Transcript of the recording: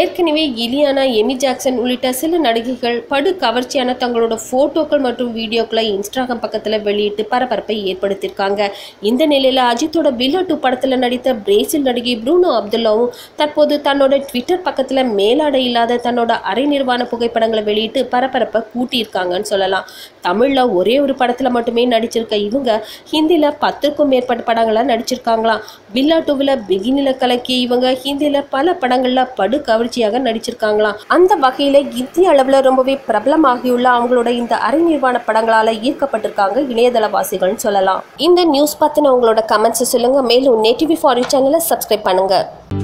ஏற்கனவே Ileana Amy Jackson உள்ளிட்ட சில நடிகைகள் படு கவர்ச்சியான தங்களோட போட்டோக்கள் மற்றும் வீடியோக்களை இன்ஸ்டாகிராம் பக்கத்தில் வெளியிட்டு பரபரப்பை ஏற்படுத்தியிருக்காங்க இந்த நிலையில் அஜித்தோட பில்லா டூ படத்தில் நடித்த பிரேசில் நடிகை ப்ரூனோ அப்துல்லாவும் தற்போது தன்னோட ட்விட்டர் பக்கத்தில் மேலாடை இல்லாத தன்னோட அரை நிர்வாண புகைப்படங்களை வெளியிட்டு பரபரப்பை கூட்டியிருக்காங்கன்னு சொல்லலாம் தமிழில் ஒரே ஒரு படத்தில் மட்டுமே நடிச்சிருக்க இவங்க ஹிந்தியில் பத்திற்கும் மேற்பட்ட படங்களை நடிச்சிருக்காங்களாம் பில்லா டூவில் பிகினில கலக்கிய இவங்க ஹிந்தியில் பல படங்களில் படு கவர்ச்சியாக நடிச்சிருக்காங்களாம் அந்த வகையில் இந்திய அளவில் ரொம்பவே பிரபலமாகியுள்ள அவங்களோட இந்த அரை நிர்வாண படங்களால் ஈர்க்கப்பட்டிருக்காங்க இணையதளவாசிகள்னு சொல்லலாம் இந்த நியூஸ் பற்றின உங்களோட கமெண்ட்ஸை சொல்லுங்கள் மேலும் நேட்டிவி ஃபார் யூ சேனலை சப்ஸ்கிரைப் பண்ணுங்கள்